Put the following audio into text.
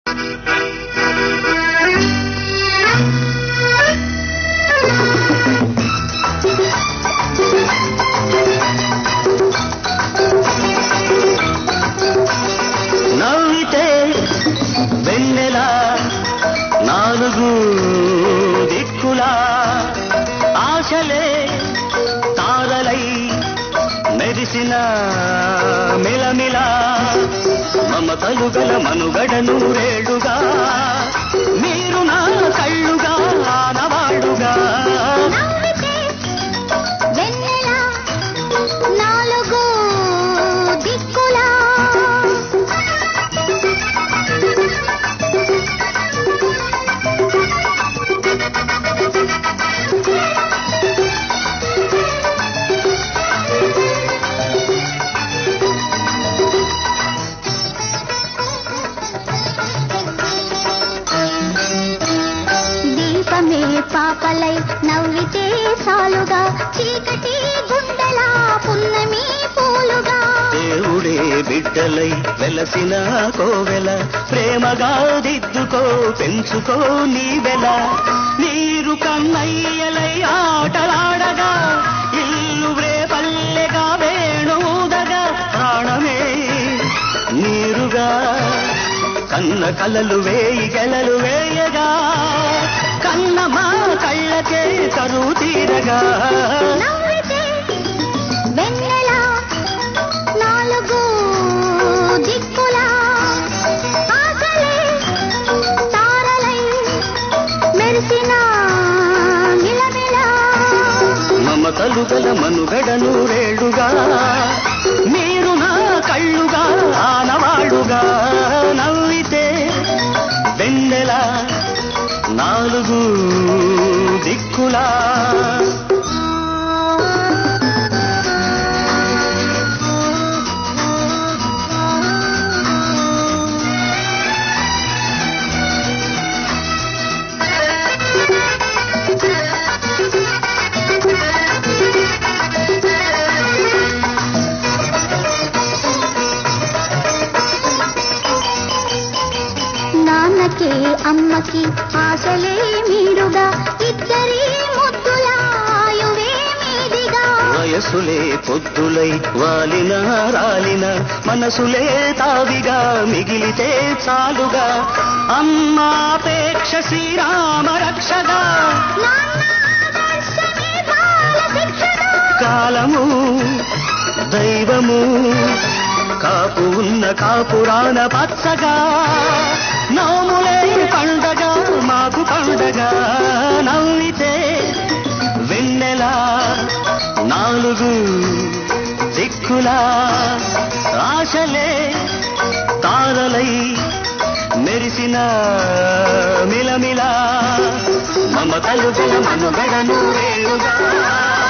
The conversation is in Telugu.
నవ్వితే వెన్నెల నాలుగు దిక్కులా ఆశలే తారలై మెరిసిన మిలమిల మమతలు గల మనుగడ నూరేళ్లుగా మీరు నా కళ్ళుగా ఆనవాళ్ళుగా నవ్వితే వెన్నెల నాలుగు దిక్కులా దీపమే పాపలై నవ్వితే సాలుగా చీకటి గుండెలా పున్నమి పూలుగా దేవుడే బిడ్డలై వెలసిన కోవెల ప్రేమగా దిద్దుకో పెంచుకో నీవెల నీరు కన్నయ్యలై ఆటలాడగా ఇల్లు పల్లెగా వేణుదగా ప్రాణమే నీరుగా కన్న కలలు వేయి గెలలు వేయగా కన్న మా కళ్ళకే కరువు తీరగా నవ్వితే వెన్నెల నాలుగు దిక్కులా ఆశలే తారలై మెరిసిన నిలమిల మమతలు గల మనుగడను రేడుగా మీరు నా కళ్ళుగా ఆనవాళ్ళుగా నవ్వితే వెన్నెల నాలుగు దిక్కులా నాన్నకి అమ్మకి ఆశలే మీరుగా ఇద్దరి ముద్దులాయువే మీదిగా వయసులే పొద్దులై వాలిన రాలిన మనసులే తావిగా మిగిలితే చాలుగా అమ్మాపేక్ష శ్రీరామ రక్షగా నాన్న ఆదర్శమే బాల శిక్షగా కాలము దైవము కాపు ఉన్న కాపురాన పచ్చగా నోములే పండగ మాకు పండగ నవ్వితే వెన్నెల నాలుగు దిక్కులా ఆశలే తారలై మెరిసిన మిలమిల మమతలు గల మనుగడను వేయుగా